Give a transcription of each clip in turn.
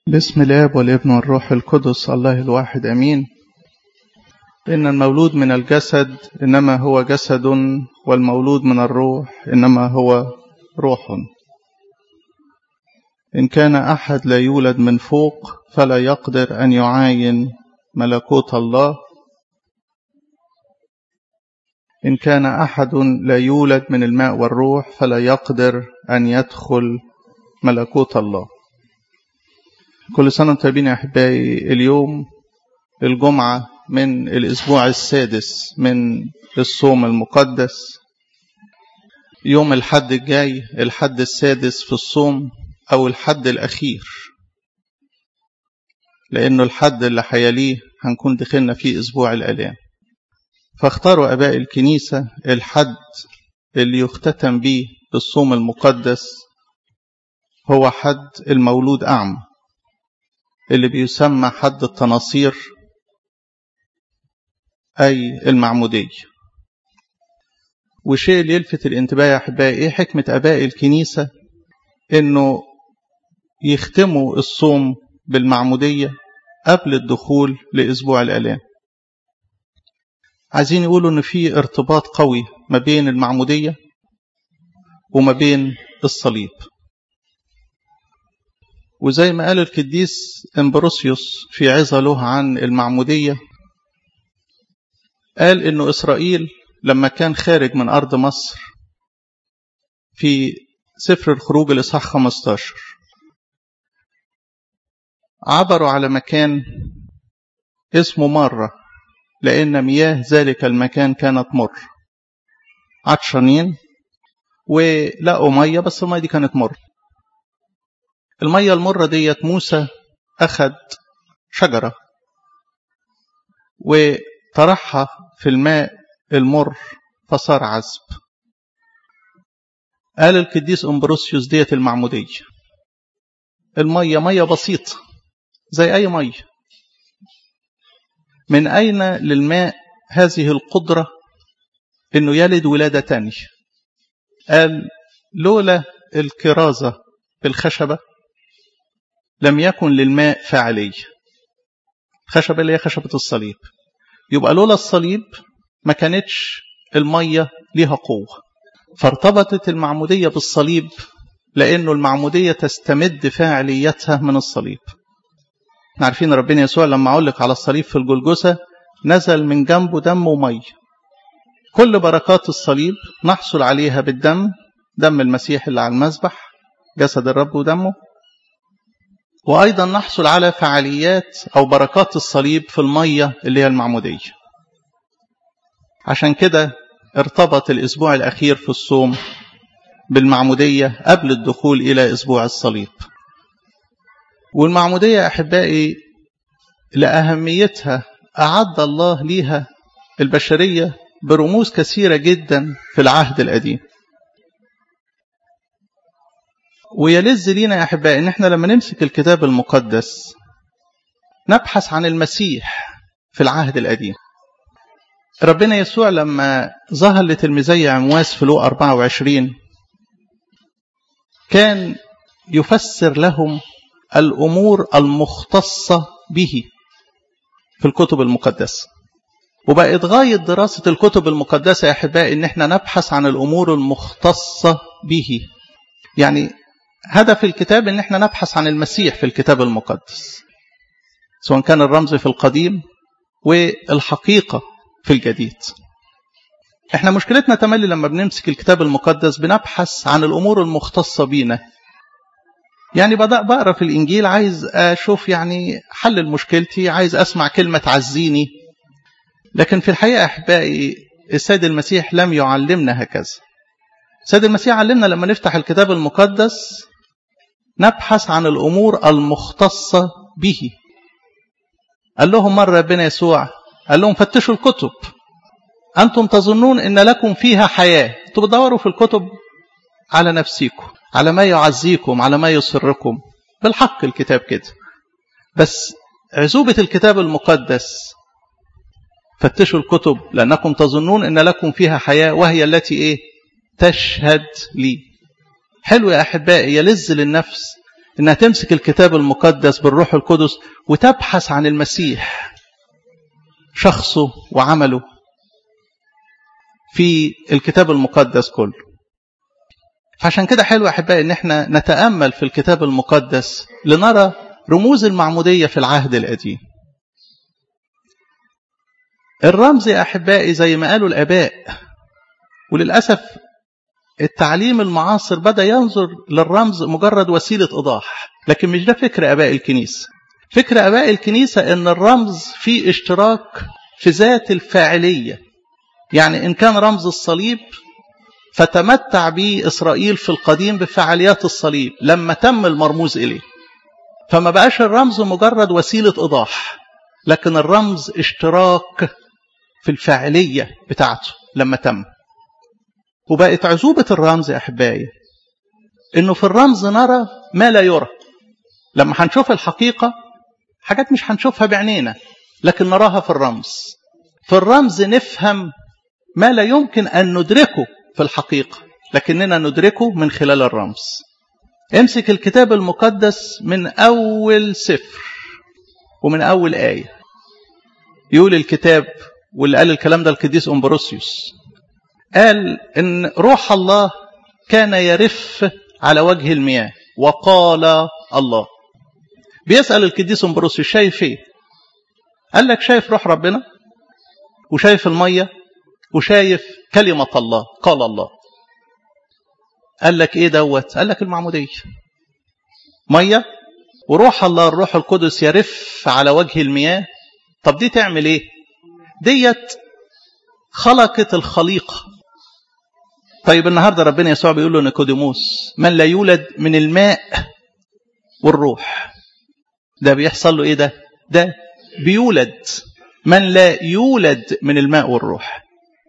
بسم الاب والابن والروح القدس الله الواحد امين ان المولود من الجسد انما هو جسد والمولود من الروح انما هو روح ان كان احد لا يولد من فوق فلا يقدر ان يعاين ملكوت الله ان كان احد لا يولد من الماء والروح فلا يقدر ان يدخل ملكوت الله كل سنة وانتم طيبين يا أحبائي اليوم الجمعة من الأسبوع السادس من الصوم المقدس يوم الحد الجاي الحد السادس في الصوم أو الحد الأخير لأنه الحد اللي حياليه هنكون دخلنا فيه أسبوع الآلام فاختاروا أباء الكنيسة الحد اللي يختتم به الصوم المقدس هو حد المولود أعمى اللي بيسمى حد التناصير أي المعمودية وشيء اللي يلفت الانتباه يا أحبائي إيه حكمة أباء الكنيسة إنه يختموا الصوم بالمعمودية قبل الدخول لأسبوع الآلام عايزين يقولوا إن في ارتباط قوي ما بين المعمودية وما بين الصليب وزي ما قال القديس امبروسيوس في عظة له عن المعمودية قال انه اسرائيل لما كان خارج من ارض مصر في سفر الخروج الاصحاح 15 عبروا على مكان اسمه مرة لأن مياه ذلك المكان كانت مر عطشانين ولقوا مية بس المية دي كانت مر المية المرة ديت موسى أخد شجرة وطرحها في الماء المر فصار عذب قال القديس أمبروسيوس ديت المعمودية المية مية بسيطة زي أي مية من أين للماء هذه القدرة إنه يلد ولادة تانية قال لولا الكرازة بالخشبة لم يكن للماء فاعلية خشبة اللي هي خشبة الصليب يبقى لولا الصليب ما كانتش المية ليها قوة فارتبطت المعمودية بالصليب لأنه المعمودية تستمد فاعليتها من الصليب احنا عارفين ربنا يسوع لما علق على الصليب في الجلجسة نزل من جنبه دم ومية كل بركات الصليب نحصل عليها بالدم دم المسيح اللي على المذبح جسد الرب ودمه وأيضا نحصل على فعاليات أو بركات الصليب في المية اللي هي المعمودية عشان كده ارتبط الأسبوع الأخير في الصوم بالمعمودية قبل الدخول إلى أسبوع الصليب والمعمودية أحبائي لأهميتها أعد الله ليها البشرية برموز كثيرة جدا في العهد القديم ويلز لينا يا أحبائي إن إحنا لما نمسك الكتاب المقدس نبحث عن المسيح في العهد القديم ربنا يسوع لما ظهر لتلميذي عمواس في لوقا 24 كان يفسر لهم الأمور المختصة به في الكتب المقدسة وبقت غاية دراسة الكتب المقدسة يا أحبائي إن إحنا نبحث عن الأمور المختصة به يعني هدف الكتاب ان احنا نبحث عن المسيح في الكتاب المقدس سواء كان الرمز في القديم والحقيقة في الجديد احنا مشكلتنا تملي لما بنمسك الكتاب المقدس بنبحث عن الامور المختصة بينا يعني بدأ بقرا في الانجيل عايز اشوف يعني حل مشكلتي عايز اسمع كلمة تعزيني لكن في الحقيقة احبائي السيد المسيح لم يعلمنا هكذا السيد المسيح علمنا لما نفتح الكتاب المقدس نبحث عن الأمور المختصة به قال لهم مرة ربنا يسوع قال لهم فتشوا الكتب أنتم تظنون أن لكم فيها حياة أنتم بتدوروا في الكتب على نفسيكم على ما يعزيكم على ما يسركم بالحق الكتاب كده بس عزوبة الكتاب المقدس فتشوا الكتب لأنكم تظنون أن لكم فيها حياة وهي التي إيه تشهد لي حلو يا أحبائي يلز للنفس انها تمسك الكتاب المقدس بالروح القدس وتبحث عن المسيح شخصه وعمله في الكتاب المقدس كله فعشان كده حلو احبائي ان احنا نتامل في الكتاب المقدس لنرى رموز المعموديه في العهد القديم الرمز يا احبائي زي ما قالوا الاباء وللاسف التعليم المعاصر بدا ينظر للرمز مجرد وسيله ايضاح لكن مش ده فكر اباء الكنيسه فكر اباء الكنيسه ان الرمز فيه اشتراك في ذات الفاعليه يعني ان كان رمز الصليب فتمتع به اسرائيل في القديم بفعاليات الصليب لما تم المرموز اليه فما بقاش الرمز مجرد وسيله ايضاح لكن الرمز اشتراك في الفاعليه بتاعته لما تم وبقت عزوبة الرمز يا أحبائي إنه في الرمز نرى ما لا يرى لما هنشوف الحقيقة حاجات مش هنشوفها بعينينا لكن نراها في الرمز في الرمز نفهم ما لا يمكن أن ندركه في الحقيقة لكننا ندركه من خلال الرمز امسك الكتاب المقدس من أول سفر ومن أول آية يقول الكتاب واللي قال الكلام ده القديس أمبروسيوس قال ان روح الله كان يرف على وجه المياه وقال الله بيسأل القديس امبروسيوس شايف ايه قال لك شايف روح ربنا وشايف المية وشايف كلمة الله قال الله قال لك ايه دوت قال لك المعمودية مية وروح الله الروح القدس يرف على وجه المياه طب دي تعمل ايه ديت خلقت الخليقه طيب النهاردة ربنا يسوع بيقول له نيكوديموس من لا يولد من الماء والروح ده بيحصل له ايه ده ده بيولد من لا يولد من الماء والروح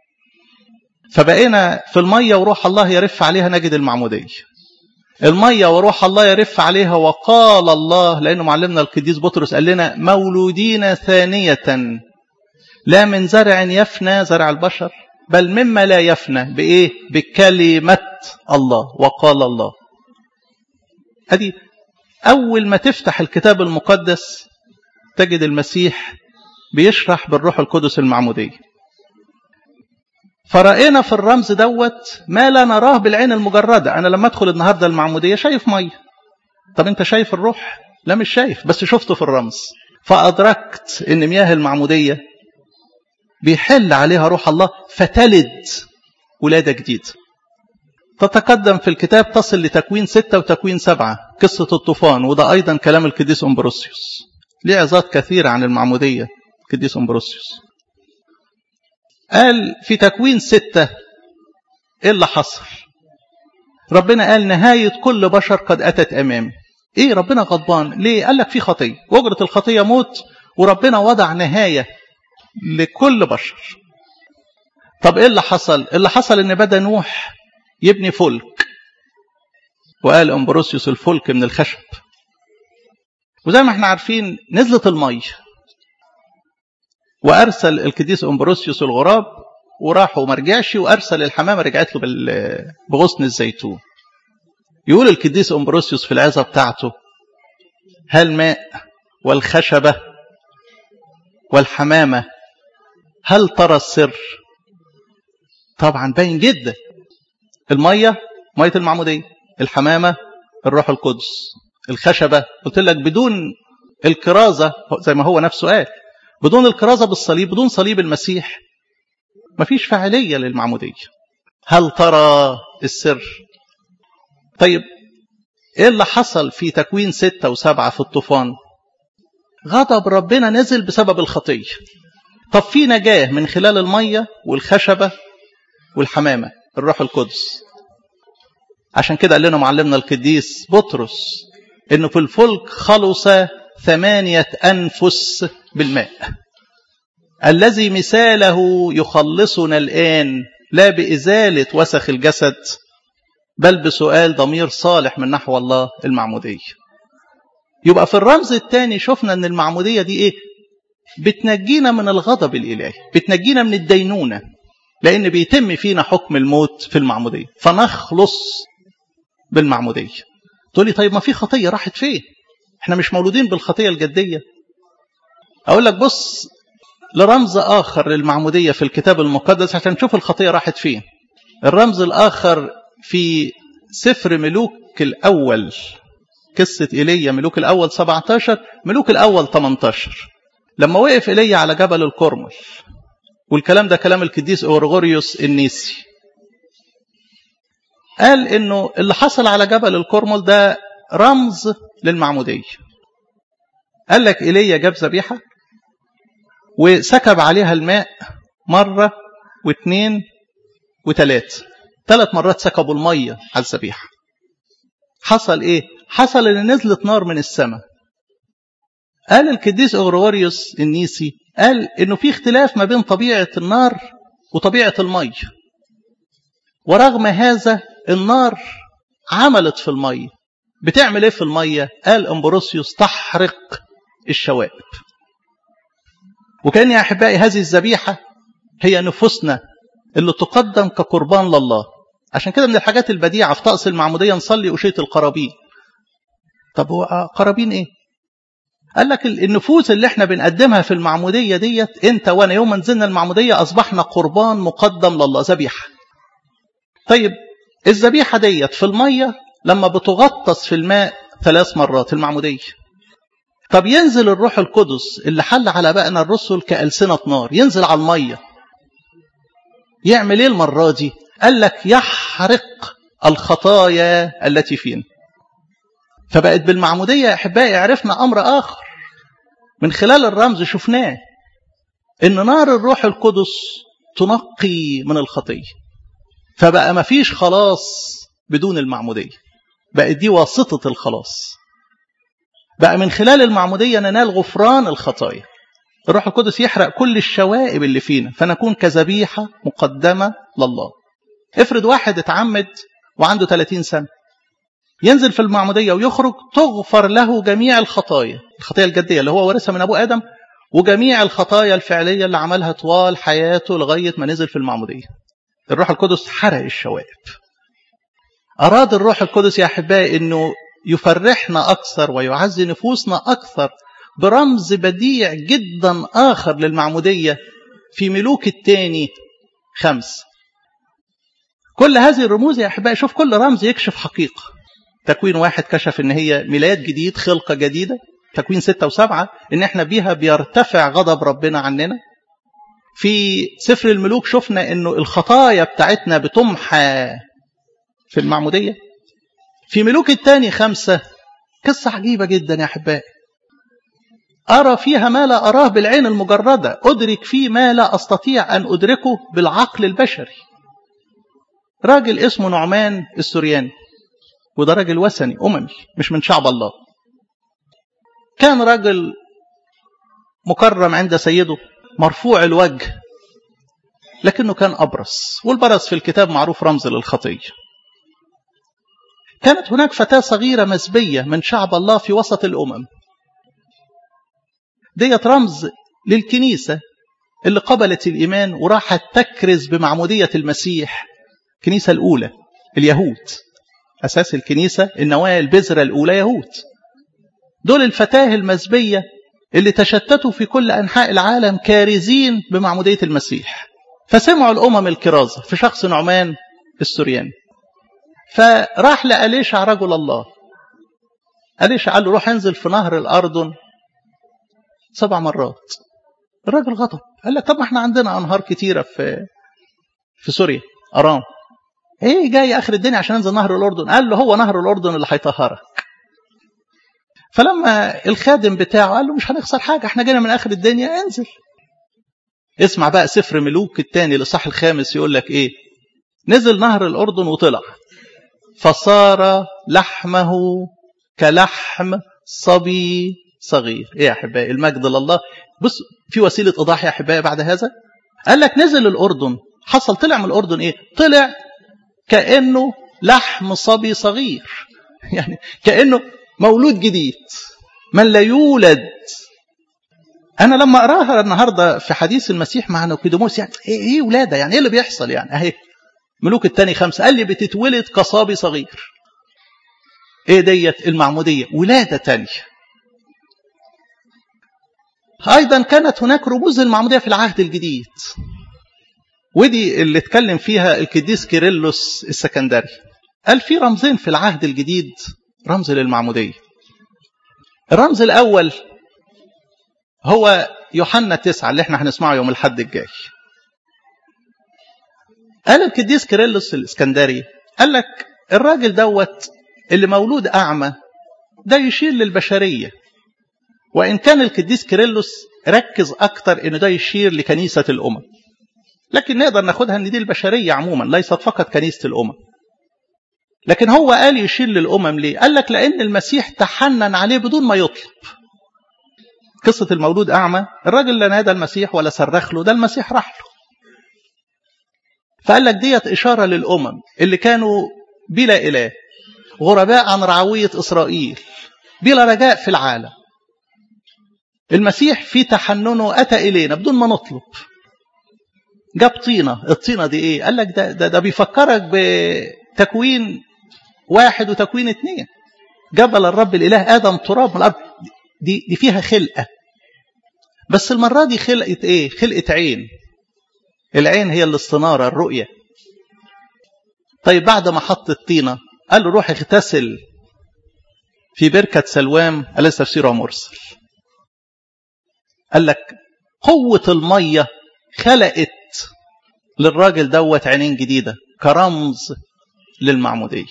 فبقينا في المية وروح الله يرف عليها نجد المعمودية المية وروح الله يرف عليها وقال الله لأنه معلمنا القديس بطرس قال لنا مولودين ثانية لا من زرع يفنى زرع البشر بل مما لا يفنى بإيه؟ بكلمة الله وقال الله هذه أول ما تفتح الكتاب المقدس تجد المسيح بيشرح بالروح القدس المعمودية فرأينا في الرمز دوت ما لا نراه بالعين المجردة أنا لما أدخل النهاردة المعمودية شايف مية طب أنت شايف الروح لا مش شايف بس شفته في الرمز فأدركت أن مياه المعمودية بيحل عليها روح الله فتلد ولادة جديدة تتقدم في الكتاب تصل لتكوين ستة وتكوين سبعة قصة الطوفان وده أيضا كلام القديس أمبروسيوس ليه عظات كثيرة عن المعمودية القديس أمبروسيوس قال في تكوين ستة إيه اللي حصل ربنا قال نهاية كل بشر قد أتت أمامي إيه ربنا غضبان ليه قال لك في خطية وأجرة الخطية موت وربنا وضع نهاية لكل بشر طب ايه اللي حصل اللي حصل ان بدا نوح يبني فلك وقال امبروسيوس الفلك من الخشب وزي ما احنا عارفين نزلت المية وارسل القديس امبروسيوس الغراب وراح وما رجعش وارسل الحمامه رجعت له بغصن الزيتون يقول القديس امبروسيوس في العظه بتاعته هل ماء والخشبه والحمامه هل ترى السر طبعا باين جدا الميه ميه المعموديه الحمامه الروح القدس الخشبه قلت لك بدون الكرازه زي ما هو نفسه قال بدون الكرازه بالصليب بدون صليب المسيح مفيش فاعليه للمعموديه هل ترى السر طيب ايه اللي حصل في تكوين ستة وسبعة في الطوفان غضب ربنا نزل بسبب الخطيه طب في نجاة من خلال المية والخشبة والحمامة الروح القدس عشان كده قال لنا معلمنا القديس بطرس انه في الفلك خلص ثمانية أنفس بالماء الذي مثاله يخلصنا الآن لا بإزالة وسخ الجسد بل بسؤال ضمير صالح من نحو الله المعمودية يبقى في الرمز الثاني شفنا ان المعمودية دي ايه بتنجينا من الغضب الإلهي بتنجينا من الدينونة لأن بيتم فينا حكم الموت في المعمودية فنخلص بالمعمودية تقول لي طيب ما في خطية راحت فين احنا مش مولودين بالخطية الجدية اقول لك بص لرمز اخر للمعمودية في الكتاب المقدس عشان نشوف الخطية راحت فين الرمز الاخر في سفر ملوك الاول قصة ايليا ملوك الاول 17 ملوك الاول 18 لما وقف ايليا على جبل الكرمل والكلام ده كلام القديس اورغوريوس النيسي قال انه اللي حصل على جبل الكرمل ده رمز للمعمودية قال لك ايليا جاب ذبيحة وسكب عليها الماء مرة واثنين وثلاثة ثلاث مرات سكبوا المية على الذبيحة حصل ايه حصل ان نزلت نار من السماء قال القديس اغريغوريوس النيسي قال انه في اختلاف ما بين طبيعة النار وطبيعة المية ورغم هذا النار عملت في المية بتعمل ايه في المية قال امبروسيوس تحرق الشوائب وكان يا احبائي هذه الذبيحة هي نفوسنا اللي تقدم كقربان لله عشان كده من الحاجات البديعة في طقس المعمودية نصلي أشية القرابين طب هو قرابين ايه قال لك النفوس اللي احنا بنقدمها في المعمودية ديت انت وانا يوم ما نزلنا المعمودية اصبحنا قربان مقدم لله ذبيحة طيب الذبيحة ديت في المية لما بتغطس في الماء ثلاث مرات المعمودية طب ينزل الروح القدس اللي حل على بقنا الرسل كألسنة نار ينزل على المية يعمل ايه المرة دي قال لك يحرق الخطايا التي فينا فبقت بالمعمودية يا أحبائي عرفنا أمر آخر من خلال الرمز شفناه إن نار الروح القدس تنقي من الخطية فبقى ما فيش خلاص بدون المعمودية بقت دي واسطة الخلاص بقى من خلال المعمودية ننال غفران الخطايا الروح القدس يحرق كل الشوائب اللي فينا فنكون كذبيحة مقدمة لله افرض واحد اتعمد وعنده 30 سنة ينزل في المعمودية ويخرج تغفر له جميع الخطايا الخطايا الجدية اللي هو ورثها من أبو آدم وجميع الخطايا الفعلية اللي عملها طوال حياته لغاية ما نزل في المعمودية الروح القدس حرق الشوائب أراد الروح القدس يا أحبائي أنه يفرحنا أكثر ويعزي نفوسنا أكثر برمز بديع جدا آخر للمعمودية في ملوك الثاني خمس كل هذه الرموز يا أحبائي شوف كل رمز يكشف حقيقة تكوين واحد كشف ان هي ميلاد جديد خلقة جديدة تكوين ستة وسبعة ان احنا بيها بيرتفع غضب ربنا عننا في سفر الملوك شفنا انه الخطايا بتاعتنا بتمحى في المعمودية في ملوك الثاني خمسة قصة عجيبة جدا يا أحبائي أرى فيها ما لا أراه بالعين المجردة أدرك فيه ما لا أستطيع أن أدركه بالعقل البشري راجل اسمه نعمان السورياني وده راجل وثني أممي مش من شعب الله كان راجل مكرم عند سيده مرفوع الوجه لكنه كان أبرص والبرص في الكتاب معروف رمز للخطية كانت هناك فتاة صغيرة مسبية من شعب الله في وسط الأمم ديت رمز للكنيسة اللي قبلت الإيمان وراحت تكرز بمعمودية المسيح الكنيسة الأولى اليهود أساس الكنيسة النوايا البذرة الأولى يهود دول الفتاة المسبية اللي تشتتوا في كل أنحاء العالم كارزين بمعمودية المسيح فسمعوا الأمم الكرازة في شخص نعمان السورياني فراح لأليشع رجل الله أليشع قال له روح انزل في نهر الأردن سبع مرات الراجل غضب قال لك طب ما احنا عندنا أنهار كتيرة في في سوريا أرام ايه جاي اخر الدنيا عشان انزل نهر الاردن قال له هو نهر الاردن اللي هيطهرك فلما الخادم بتاعه قال له مش هنخسر حاجه احنا جينا من اخر الدنيا انزل اسمع بقى سفر ملوك الثاني الاصحاح الخامس يقول لك ايه نزل نهر الاردن وطلع فصار لحمه كلحم صبي صغير ايه يا احبائي المجد لله بص في وسيله ايضاح يا احبائي بعد هذا قال لك نزل الاردن حصل طلع من الاردن ايه طلع كأنه لحم صبي صغير يعني كأنه مولود جديد من لا يولد أنا لما أراها النهاردة في حديث المسيح مع نوكيدوموس يعني إيه, إيه ولادة يعني إيه اللي بيحصل يعني أهي ملوك التاني خمسة قال لي بتتولد كصبي صغير ايه ديت المعمودية ولادة تانية ايضا كانت هناك رموز المعمودية في العهد الجديد ودي اللي اتكلم فيها القديس كيرلس السكندري قال في رمزين في العهد الجديد رمز للمعمودية الرمز الأول هو يوحنا تسعة اللي احنا هنسمعه يوم الحد الجاي قال القديس كيرلس الاسكندري قال لك الراجل دوت اللي مولود أعمى ده يشير للبشرية وإن كان القديس كيرلس ركز أكتر إن ده يشير لكنيسة الأمم لكن نقدر ناخدها ان دي البشريه عموما ليست فقط كنيسه الامم لكن هو قال يشير للامم ليه قال لك لان المسيح تحنن عليه بدون ما يطلب قصه المولود اعمى الراجل لا نادى المسيح ولا صرخ له ده المسيح راح له فقال لك ديت اشاره للامم اللي كانوا بلا اله غرباء عن رعويه اسرائيل بلا رجاء في العالم المسيح في تحننه اتى الينا بدون ما نطلب جاب طينة الطينة دي ايه قال لك ده, ده, ده بيفكرك بتكوين واحد وتكوين اتنين جبل الرب الإله آدم تراب من الأرض دي, دي فيها خلقة بس المرة دي خلقة ايه خلقة عين العين هي الاستنارة الرؤية طيب بعد ما حط الطينة قال له روح اغتسل في بركة سلوام أليس تفسيرها مرسل قال لك قوة المية خلقت للراجل دوت عينين جديدة كرمز للمعمودية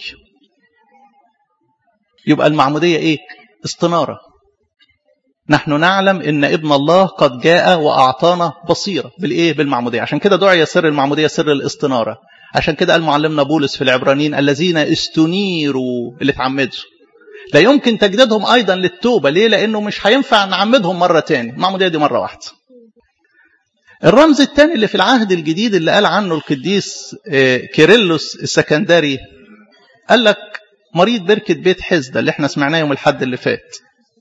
يبقى المعمودية ايه استنارة نحن نعلم ان ابن الله قد جاء واعطانا بصيرة بالايه بالمعمودية عشان كده دعي سر المعمودية سر الاستنارة عشان كده قال معلمنا بولس في العبرانيين الذين استنيروا اللي اتعمدوا لا يمكن تجديدهم ايضا للتوبة ليه لانه مش هينفع نعمدهم مرة تاني المعمودية دي مرة واحدة الرمز الثاني اللي في العهد الجديد اللي قال عنه القديس كيرلس السكندري قال لك مريض بركة بيت حزدة اللي احنا سمعناه يوم الحد اللي فات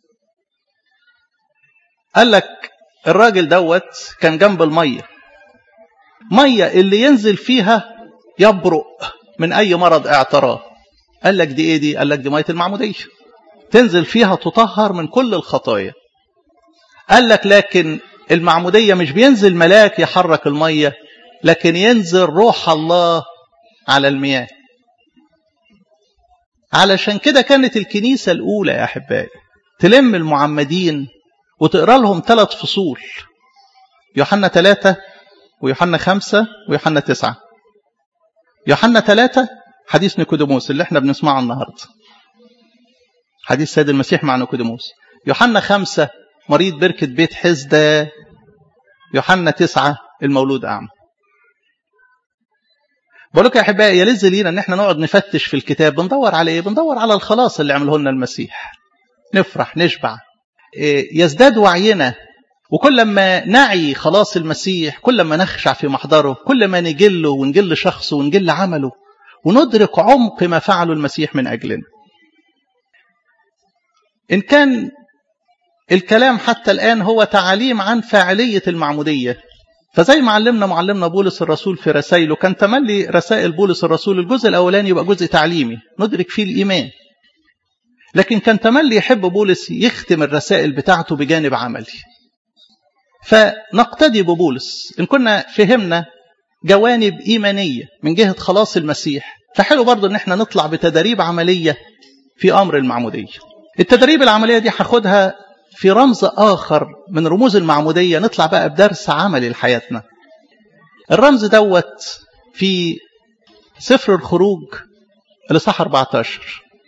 قال لك الراجل دوت كان جنب المية مية اللي ينزل فيها يبرق من أي مرض اعتراه قال لك دي ايه دي قال لك دي مية المعمودية تنزل فيها تطهر من كل الخطايا قال لك لكن المعمودية مش بينزل ملاك يحرك المية لكن ينزل روح الله على المياه علشان كده كانت الكنيسة الأولى يا أحبائي تلم المعمدين وتقرأ لهم ثلاث فصول يوحنا ثلاثة ويوحنا خمسة ويوحنا تسعة يوحنا ثلاثة حديث نيكوديموس اللي احنا بنسمعه النهاردة حديث سيد المسيح مع نيكوديموس يوحنا خمسة مريض بركة بيت حزدة يوحنا تسعة المولود أعمى بقول لك يا احبائي يلز لينا ان احنا نقعد نفتش في الكتاب بندور على ايه بندور على الخلاص اللي عمله لنا المسيح نفرح نشبع إيه يزداد وعينا وكل ما نعي خلاص المسيح كل ما نخشع في محضره كل ما نجله ونجل شخصه ونجل عمله وندرك عمق ما فعله المسيح من أجلنا إن كان الكلام حتى الآن هو تعاليم عن فاعلية المعمودية فزي ما علمنا معلمنا بولس الرسول في رسائله كان تملي رسائل بولس الرسول الجزء الأولاني يبقى جزء تعليمي ندرك فيه الإيمان لكن كان تملي يحب بولس يختم الرسائل بتاعته بجانب عملي فنقتدي ببولس إن كنا فهمنا جوانب إيمانية من جهة خلاص المسيح فحلو برضو إن احنا نطلع بتدريب عملية في أمر المعمودية التدريب العملية دي هاخدها في رمز آخر من رموز المعمودية نطلع بقى بدرس عملي لحياتنا الرمز دوت في سفر الخروج الإصحاح 14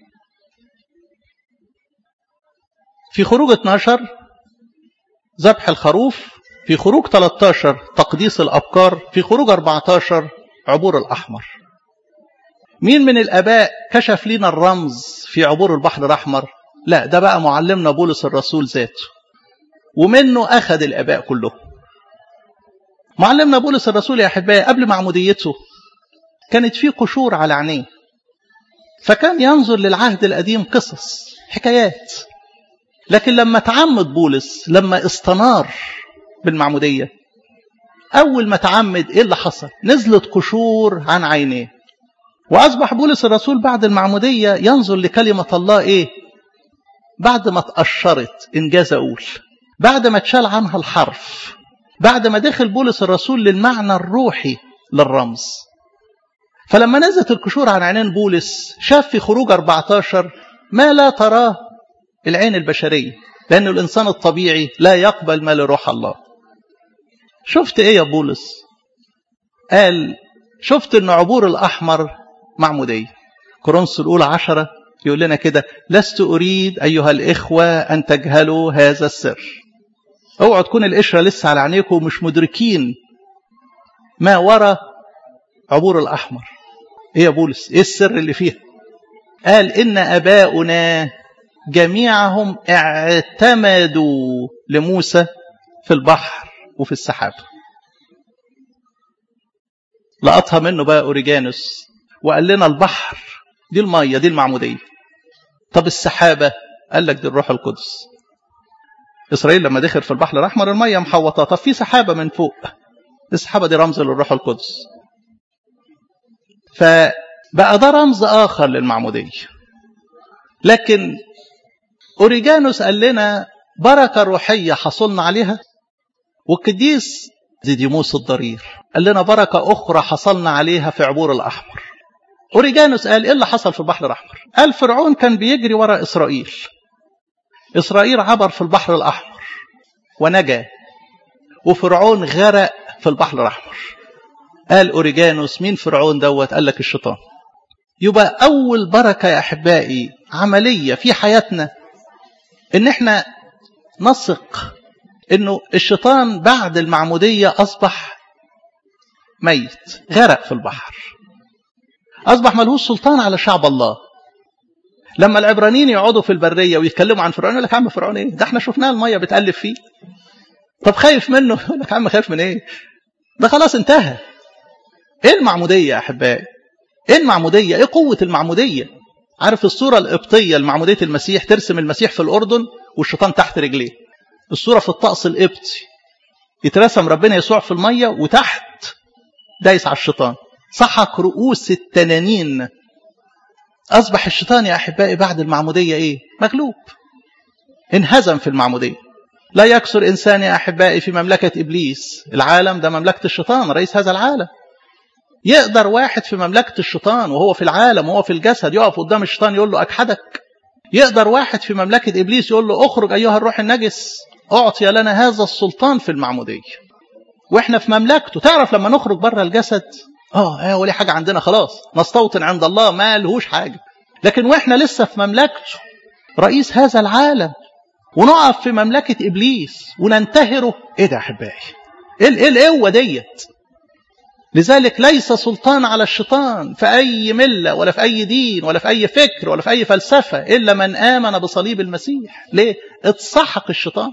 في خروج 12 ذبح الخروف في خروج 13 تقديس الأبكار في خروج 14 عبور الأحمر مين من الآباء كشف لنا الرمز في عبور البحر الأحمر لا ده بقى معلمنا بولس الرسول ذاته ومنه أخذ الآباء كلهم معلمنا بولس الرسول يا أحبائي قبل معموديته كانت فيه قشور على عينيه فكان ينظر للعهد القديم قصص حكايات لكن لما تعمد بولس لما استنار بالمعمودية أول ما تعمد إيه اللي حصل نزلت قشور عن عينيه وأصبح بولس الرسول بعد المعمودية ينظر لكلمة الله إيه بعد ما اتقشرت إنجاز أقول بعد ما اتشال عنها الحرف بعد ما دخل بولس الرسول للمعنى الروحي للرمز فلما نزلت القشور عن عينين بولس شاف في خروج 14 ما لا تراه العين البشرية لأن الإنسان الطبيعي لا يقبل ما لروح الله شفت إيه يا بولس قال شفت أن عبور الأحمر معمودية كورنثوس الأولى عشرة يقول لنا كده لست أريد أيها الإخوة أن تجهلوا هذا السر اوعوا تكون القشرة لسه على عينيكم ومش مدركين ما وراء عبور الأحمر إيه يا بولس إيه السر اللي فيها قال إن أباؤنا جميعهم اعتمدوا لموسى في البحر وفي السحاب لقطها منه بقى أوريجانوس وقال لنا البحر دي المية دي المعمودية طب السحابة قال لك دي الروح القدس إسرائيل لما دخل في البحر الأحمر المية محوطة طب في سحابة من فوق السحابة دي رمز للروح القدس فبقى ده رمز آخر للمعمودية لكن أوريجانوس قال لنا بركة روحية حصلنا عليها والقديس ديديموس الضرير قال لنا بركة أخرى حصلنا عليها في عبور الأحمر أوريجانوس قال إيه اللي حصل في البحر الأحمر قال فرعون كان بيجري وراء إسرائيل إسرائيل عبر في البحر الأحمر ونجا وفرعون غرق في البحر الأحمر قال أوريجانوس مين فرعون دوت قال لك الشيطان يبقى أول بركة يا أحبائي عملية في حياتنا إن إحنا نثق إنه الشيطان بعد المعمودية أصبح ميت غرق في البحر أصبح ملهوش سلطان على شعب الله لما العبرانيين يقعدوا في البرية ويتكلموا عن فرعون يقول لك يا عم فرعون إيه ده احنا شفناه المية بتقلب فيه طب خايف منه يقول لك يا عم خايف من إيه ده خلاص انتهى إيه المعمودية يا أحبائي إيه المعمودية إيه قوة المعمودية عارف الصورة القبطية المعمودية المسيح ترسم المسيح في الأردن والشيطان تحت رجليه الصورة في الطقس القبطي يترسم ربنا يسوع في المية وتحت دايس على الشيطان سحق رؤوس التنانين أصبح الشيطان يا أحبائي بعد المعمودية إيه مغلوب انهزم في المعمودية لا يكسر إنسان يا أحبائي في مملكة إبليس العالم ده مملكة الشيطان رئيس هذا العالم يقدر واحد في مملكة الشيطان وهو في العالم وهو في الجسد يقف قدام الشيطان يقول له أكحدك يقدر واحد في مملكة إبليس يقول له أخرج أيها الروح النجس أعطي لنا هذا السلطان في المعمودية وإحنا في مملكته تعرف لما نخرج بره الجسد اه اه ولي حاجة عندنا خلاص نستوطن عند الله ما لهوش حاجة لكن واحنا لسه في مملكته رئيس هذا العالم ونقف في مملكة إبليس وننتهره إيه ده يا أحبائي إيه إيه القوة ديت لذلك ليس سلطان على الشيطان في أي ملة ولا في أي دين ولا في أي فكر ولا في أي فلسفة إلا من آمن بصليب المسيح ليه؟ اتسحق الشيطان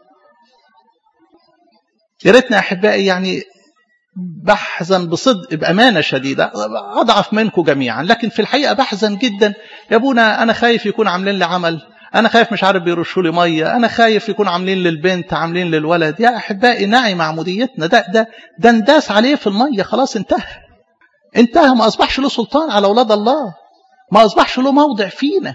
يا ريتنا يا أحبائي يعني بحزن بصدق بأمانة شديدة أضعف منكم جميعا لكن في الحقيقة بحزن جدا يا أبونا أنا خايف يكون عاملين لي عمل أنا خايف مش عارف بيرشوا لي مية أنا خايف يكون عاملين للبنت عاملين للولد يا أحبائي نعي معموديتنا ده ده ده انداس عليه في المية خلاص انتهى انتهى ما أصبحش له سلطان على أولاد الله ما أصبحش له موضع فينا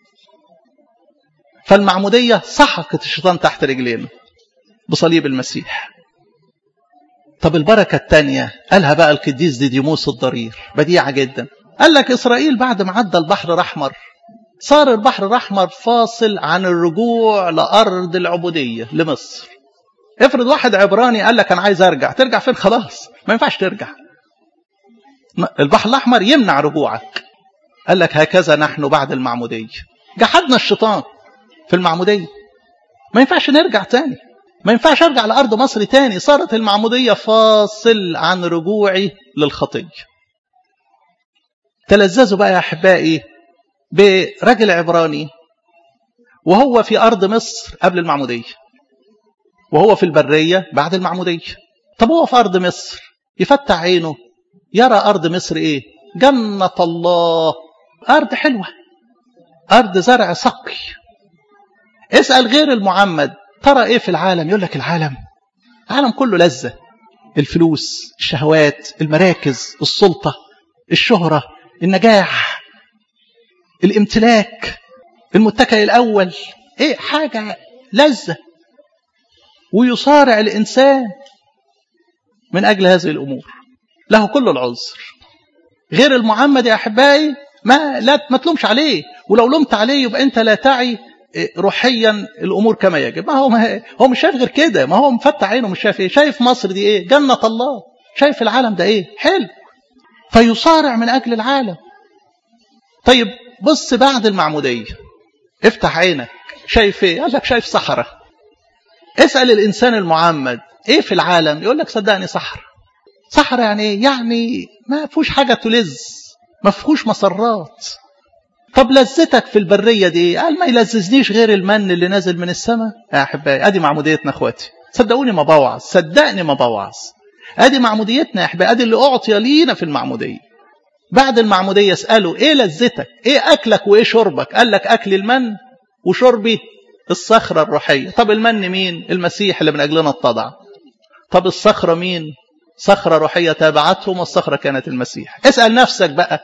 فالمعمودية سحقت الشيطان تحت رجلينا بصليب المسيح طب البركة الثانية قالها بقى القديس ديديموس الضرير بديعة جدا قال لك إسرائيل بعد ما عدى البحر الأحمر صار البحر الأحمر فاصل عن الرجوع لأرض العبودية لمصر افرض واحد عبراني قال لك أنا عايز أرجع ترجع فين خلاص ما ينفعش ترجع البحر الأحمر يمنع رجوعك قال لك هكذا نحن بعد المعمودية جحدنا الشيطان في المعمودية ما ينفعش نرجع تاني ما ينفعش ارجع لارض مصر تاني صارت المعموديه فاصل عن رجوعي للخطيه تلذذوا بقى يا احبائي برجل عبراني وهو في ارض مصر قبل المعموديه وهو في البريه بعد المعموديه طب هو في ارض مصر يفتح عينه يرى ارض مصر ايه جنه الله ارض حلوه ارض زرع سقي اسال غير المعمد ترى ايه في العالم يقول لك العالم العالم كله لذة الفلوس الشهوات المراكز السلطة الشهرة النجاح الامتلاك المتكئ الأول إيه حاجة لذة ويصارع الإنسان من أجل هذه الأمور له كل العذر غير المعمد يا أحبائي ما لا ما تلومش عليه ولو لومت عليه يبقى أنت لا تعي روحيا الأمور كما يجب ما هو ما هو مش شايف غير كده ما هو مفتح عينه مش شايف إيه شايف مصر دي إيه جنة الله شايف العالم ده إيه حلو فيصارع من أجل العالم طيب بص بعد المعمودية افتح عينك شايف ايه قال لك شايف صحراء اسأل الإنسان المعمد ايه في العالم يقول لك صدقني صحراء صحراء يعني ايه يعني ما فيهوش حاجة تلذ ما فيهوش مسرات طب لذتك في البرية دي ايه قال ما يلذذنيش غير المن اللي نازل من السماء يا احبائي ادي معموديتنا اخواتي صدقوني ما بوعظ صدقني ما بوعظ ادي معموديتنا يا احبائي ادي اللي اعطي لينا في المعموديه بعد المعموديه اساله ايه لذتك ايه اكلك وايه شربك قال لك اكل المن وشربي الصخره الروحيه طب المن مين المسيح اللي من اجلنا اتضع طب الصخره مين صخره روحيه تابعتهم والصخره كانت المسيح اسال نفسك بقى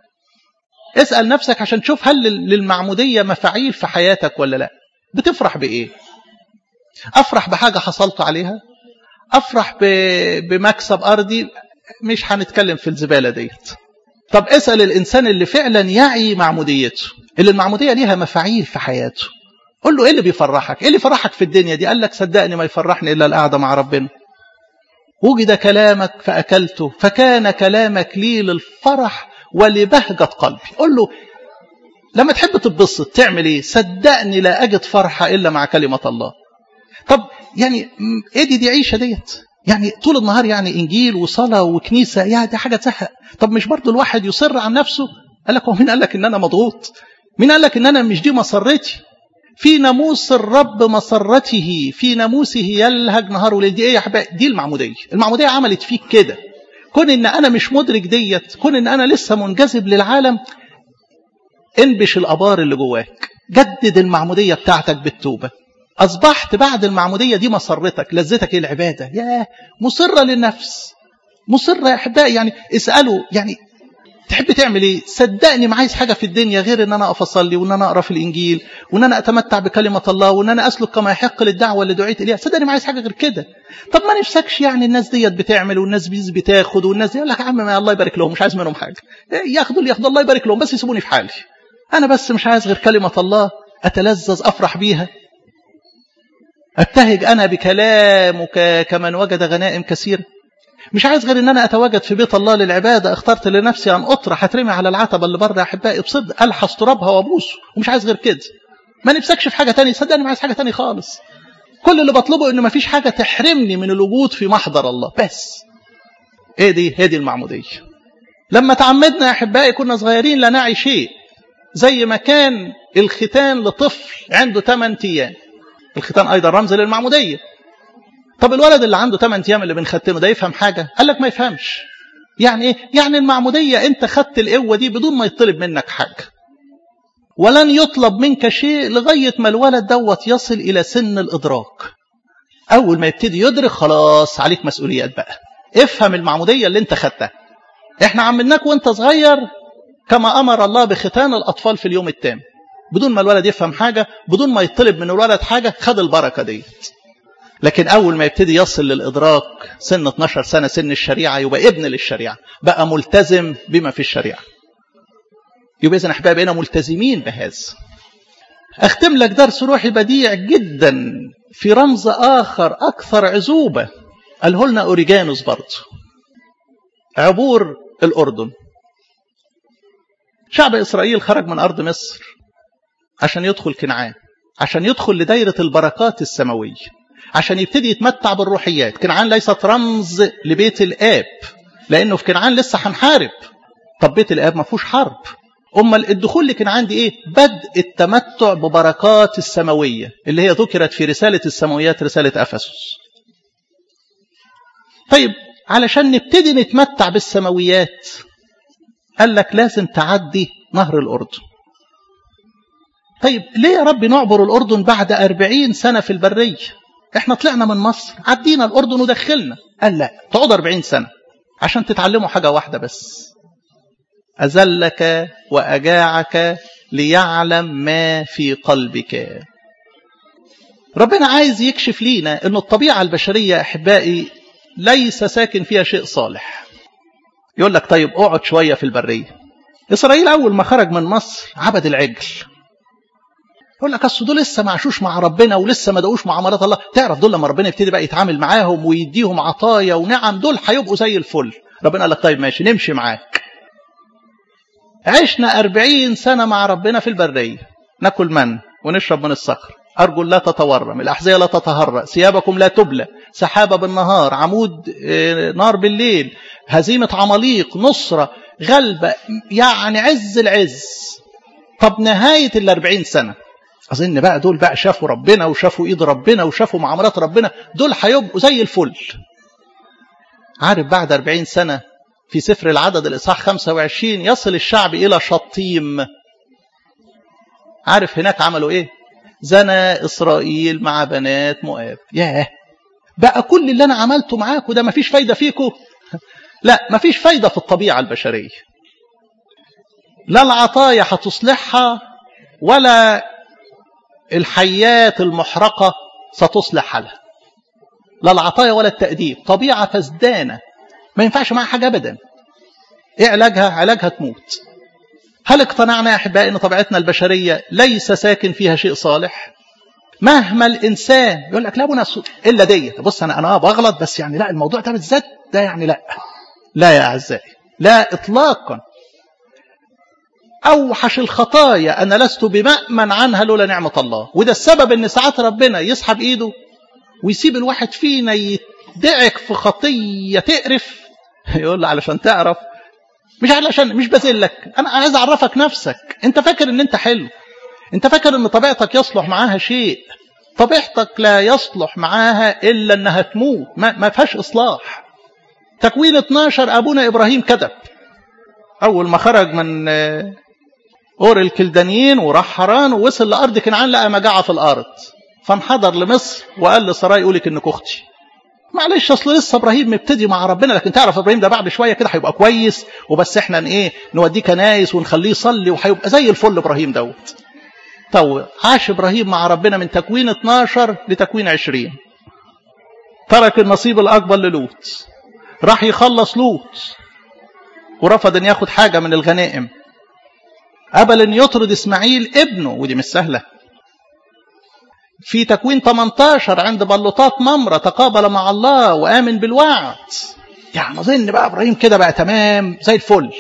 اسال نفسك عشان تشوف هل للمعموديه مفاعيل في حياتك ولا لا بتفرح بايه افرح بحاجه حصلت عليها افرح بمكسب ارضي مش هنتكلم في الزباله ديت طب اسال الانسان اللي فعلا يعي معموديته اللي المعموديه ليها مفاعيل في حياته قول له ايه اللي بيفرحك ايه اللي يفرحك في الدنيا دي قال لك صدقني ما يفرحني الا القعده مع ربنا وجد كلامك فاكلته فكان كلامك لي للفرح ولبهجه قلبي قول له لما تحب تتبسط تعمل ايه صدقني لا اجد فرحه الا مع كلمه الله طب يعني ايه دي دي عيشه ديت يعني طول النهار يعني انجيل وصلاه وكنيسه يا دي حاجه تزهق طب مش برضو الواحد يصر عن نفسه قال لك هو مين قال لك ان انا مضغوط مين قال لك ان انا مش دي مسرتي في ناموس الرب مسرته في ناموسه يلهج نهار وليل دي ايه يا حبايبي دي المعموديه المعموديه عملت فيك كده كون ان انا مش مدرك ديت كون ان انا لسه منجذب للعالم انبش الابار اللي جواك جدد المعموديه بتاعتك بالتوبه أصبحت بعد المعمودية دي مسرتك لذتك العبادة يا مصرة للنفس مصرة يا أحبائي يعني اسألوا يعني تحب تعمل ايه صدقني ما عايز حاجة في الدنيا غير ان انا اقف اصلي وان انا اقرا في الانجيل وان انا اتمتع بكلمة الله وان انا اسلك كما يحق للدعوة اللي دعيت اليها صدقني ما عايز حاجة غير كده طب ما نفسكش يعني الناس ديت بتعمل والناس دي بتاخد والناس دي يقول لك يا عم ما الله يبارك لهم مش عايز منهم حاجة ياخدوا اللي ياخدوا الله يبارك لهم بس يسيبوني في حالي انا بس مش عايز غير كلمة الله اتلذذ افرح بيها ابتهج أنا بكلامك كمن وجد غنائم كثيرة مش عايز غير ان انا اتواجد في بيت الله للعباده اخترت لنفسي ان اطرح هترمي على العتبه اللي بره يا احبائي بصدق الحس ترابها وابوسه ومش عايز غير كده ما نفسكش في حاجه تانية صدقني ما عايز حاجه تانية خالص كل اللي بطلبه ان ما فيش حاجه تحرمني من الوجود في محضر الله بس ايه دي هي دي المعموديه لما تعمدنا يا احبائي كنا صغيرين لا نعي شيء زي ما كان الختان لطفل عنده 8 ايام الختان ايضا رمز للمعموديه طب الولد اللي عنده 8 ايام اللي بنختنه ده يفهم حاجه قال لك ما يفهمش يعني ايه يعني المعموديه انت خدت القوه دي بدون ما يطلب منك حاجه ولن يطلب منك شيء لغايه ما الولد دوت يصل الى سن الادراك اول ما يبتدي يدرك خلاص عليك مسؤوليات بقى افهم المعموديه اللي انت خدتها احنا عملناك وانت صغير كما امر الله بختان الاطفال في اليوم التام بدون ما الولد يفهم حاجة بدون ما يطلب من الولد حاجة خد البركة دي لكن أول ما يبتدي يصل للإدراك سن 12 سنة سن الشريعة يبقى ابن للشريعة بقى ملتزم بما في الشريعة يبقى إذن أحباب بقينا ملتزمين بهذا أختم لك درس روحي بديع جدا في رمز آخر أكثر عزوبة قاله لنا أوريجانوس برضه عبور الأردن شعب إسرائيل خرج من أرض مصر عشان يدخل كنعان عشان يدخل لدايرة البركات السماوية عشان يبتدي يتمتع بالروحيات كنعان ليست رمز لبيت الآب لأنه في كنعان لسه هنحارب طب بيت الآب ما فيهوش حرب أمال الدخول لكنعان دي إيه بدء التمتع ببركات السماوية اللي هي ذكرت في رسالة السماويات رسالة أفسس طيب علشان نبتدي نتمتع بالسماويات قال لك لازم تعدي نهر الأردن طيب ليه يا رب نعبر الأردن بعد أربعين سنة في البرية احنا طلعنا من مصر عدينا الأردن ودخلنا قال لا تقعد أربعين سنة عشان تتعلموا حاجة واحدة بس أزلك وأجاعك ليعلم ما في قلبك ربنا عايز يكشف لينا أن الطبيعة البشرية أحبائي ليس ساكن فيها شيء صالح يقول لك طيب اقعد شوية في البرية إسرائيل أول ما خرج من مصر عبد العجل يقول لك اصل دول لسه ما عاشوش مع ربنا ولسه ما دقوش معاملات الله تعرف دول لما ربنا يبتدي بقى يتعامل معاهم ويديهم عطايا ونعم دول هيبقوا زي الفل ربنا قال لك طيب ماشي نمشي معاك عشنا أربعين سنة مع ربنا في البرية ناكل من ونشرب من الصخر أرجل لا تتورم الأحذية لا تتهرأ ثيابكم لا تبلى سحابة بالنهار عمود نار بالليل هزيمة عماليق نصرة غلبة يعني عز العز طب نهاية الأربعين سنة أظن بقى دول بقى شافوا ربنا وشافوا إيد ربنا وشافوا معاملات ربنا دول هيبقوا زي الفل عارف بعد أربعين سنة في سفر العدد الإصحاح 25 يصل الشعب إلى شطيم عارف هناك عملوا إيه زنى إسرائيل مع بنات مؤاب ياه بقى كل اللي أنا عملته معاكم ده مفيش فايدة فيكم لا مفيش فايدة في الطبيعة البشرية لا العطايا هتصلحها ولا الحيات المحرقة ستصلح حالها لا العطايا ولا التأديب طبيعة فزدانة ما ينفعش معها حاجة أبدا إيه علاجها؟ علاجها تموت هل اقتنعنا يا أحبائي أن طبيعتنا البشرية ليس ساكن فيها شيء صالح مهما الإنسان يقول لك لا أبونا إلا دي بص أنا أنا بغلط بس يعني لا الموضوع ده بالذات ده يعني لا لا يا أعزائي لا إطلاقا أوحش الخطايا أنا لست بمأمن عنها لولا نعمة الله وده السبب أن ساعات ربنا يسحب إيده ويسيب الواحد فينا يدعك في خطية تقرف يقول له علشان تعرف مش علشان مش بذلك أنا عايز أعرفك نفسك أنت فاكر أن أنت حلو أنت فاكر أن طبيعتك يصلح معاها شيء طبيعتك لا يصلح معاها إلا أنها تموت ما, ما فيهاش إصلاح تكوين 12 أبونا إبراهيم كذب أول ما خرج من أور الكلدانيين وراح حران ووصل لأرض كنعان لقى مجاعة في الأرض فانحدر لمصر وقال لسراي يقولك إنك أختي معلش أصل لسه إبراهيم مبتدي مع ربنا لكن تعرف إبراهيم ده بعد شوية كده هيبقى كويس وبس إحنا إيه نوديه كنايس ونخليه يصلي وهيبقى زي الفل إبراهيم دوت تو عاش إبراهيم مع ربنا من تكوين 12 لتكوين 20 ترك النصيب الأكبر للوط راح يخلص لوط ورفض ان ياخد حاجه من الغنائم قبل ان يطرد اسماعيل ابنه ودي مش سهله في تكوين 18 عند بلوطات ممرة تقابل مع الله وآمن بالوعد يعني أظن بقى إبراهيم كده بقى تمام زي الفل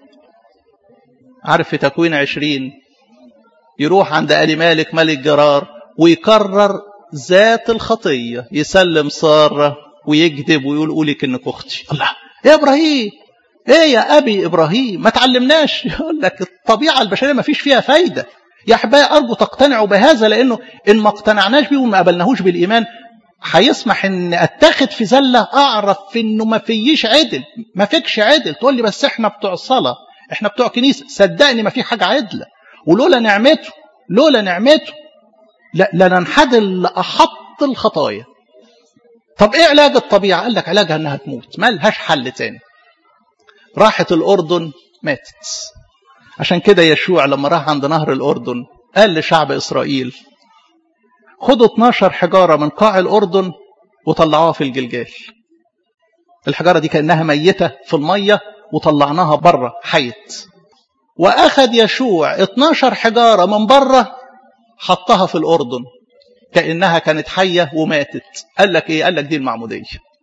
عارف في تكوين 20 يروح عند آل مالك ملك جرار ويكرر ذات الخطية يسلم سارة ويكذب ويقول قولك انك اختي الله يا ابراهيم ايه يا ابي ابراهيم ما تعلمناش يقول لك الطبيعه البشريه ما فيش فيها فايده يا احبائي ارجو تقتنعوا بهذا لانه ان ما اقتنعناش بيه وما قبلناهوش بالايمان هيسمح ان اتخذ في زله اعرف انه ما فيش عدل ما فيكش عدل تقول لي بس احنا بتوع صلاه احنا بتوع كنيسه صدقني ما في حاجه عدله ولولا نعمته لولا نعمته لا لننحدر لاحط الخطايا طب ايه علاج الطبيعه قال لك علاجها انها تموت ما لهاش حل تاني راحت الاردن ماتت عشان كده يشوع لما راح عند نهر الاردن قال لشعب اسرائيل خدوا 12 حجاره من قاع الاردن وطلعوها في الجلجال الحجاره دي كانها ميته في الميه وطلعناها بره حيت واخذ يشوع 12 حجاره من بره حطها في الاردن كانها كانت حيه وماتت قال لك ايه قال لك دي المعموديه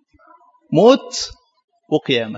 موت وقيامه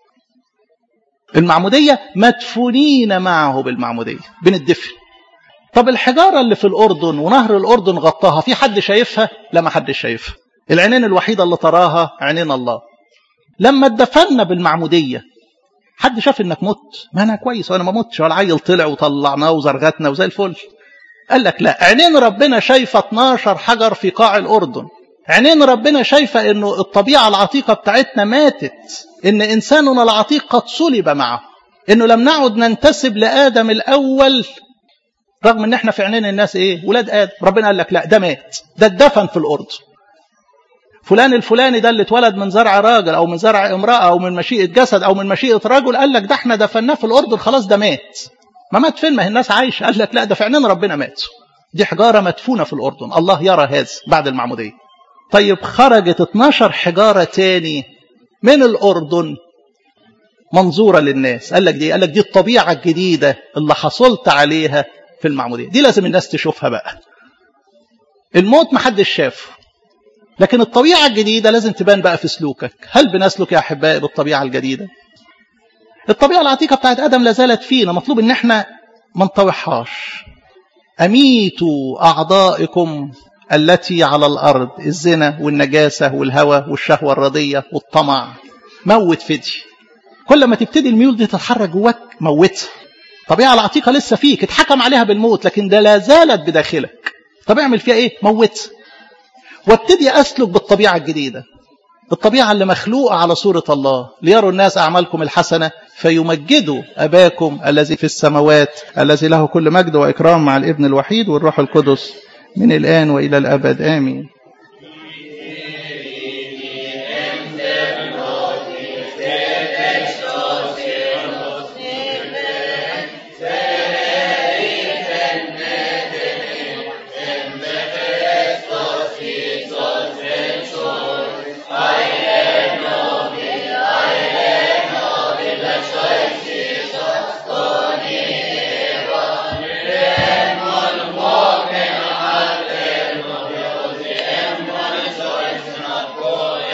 المعموديه مدفونين معه بالمعموديه بندفن طب الحجاره اللي في الاردن ونهر الاردن غطاها في حد شايفها لا ما حد شايفها العينين الوحيده اللي تراها عينين الله لما اتدفنا بالمعموديه حد شاف انك مت ما انا كويس وانا ما متش ولا عيل طلع وطلعناه وزرغتنا وزي الفل قال لك لا عينين ربنا شايفه 12 حجر في قاع الاردن عينين ربنا شايفه انه الطبيعه العتيقه بتاعتنا ماتت ان انساننا العتيق قد صلب معه انه لم نعد ننتسب لادم الاول رغم ان احنا في عينين الناس ايه ولاد ادم ربنا قال لك لا ده مات ده اتدفن في الارض فلان الفلاني ده اللي اتولد من زرع راجل او من زرع امراه او من مشيئه جسد او من مشيئه رجل قال لك ده احنا دفناه في الاردن خلاص ده مات ما مات فين ما هي الناس عايشه قال لك لا ده في عيننا ربنا مات دي حجاره مدفونه في الاردن الله يرى هذا بعد المعموديه طيب خرجت 12 حجاره تاني من الاردن منظوره للناس قال لك دي قال لك دي الطبيعه الجديده اللي حصلت عليها في المعموديه دي لازم الناس تشوفها بقى الموت ما حدش شافه لكن الطبيعه الجديده لازم تبان بقى في سلوكك هل بنسلك يا احبائي بالطبيعه الجديده الطبيعه العتيقه بتاعت ادم لا زالت فينا مطلوب ان احنا ما نطوحهاش اميتوا اعضائكم التي على الارض الزنا والنجاسه والهوى والشهوه الرضيه والطمع موت فدي كل ما تبتدي الميول دي تتحرك جواك موتها الطبيعه العتيقه لسه فيك اتحكم عليها بالموت لكن ده لا زالت بداخلك طب اعمل فيها ايه موتها وابتدي اسلك بالطبيعه الجديده الطبيعه اللي مخلوقه على صوره الله ليروا الناس اعمالكم الحسنه فيمجدوا اباكم الذي في السماوات الذي له كل مجد واكرام مع الابن الوحيد والروح القدس من الان والى الابد امين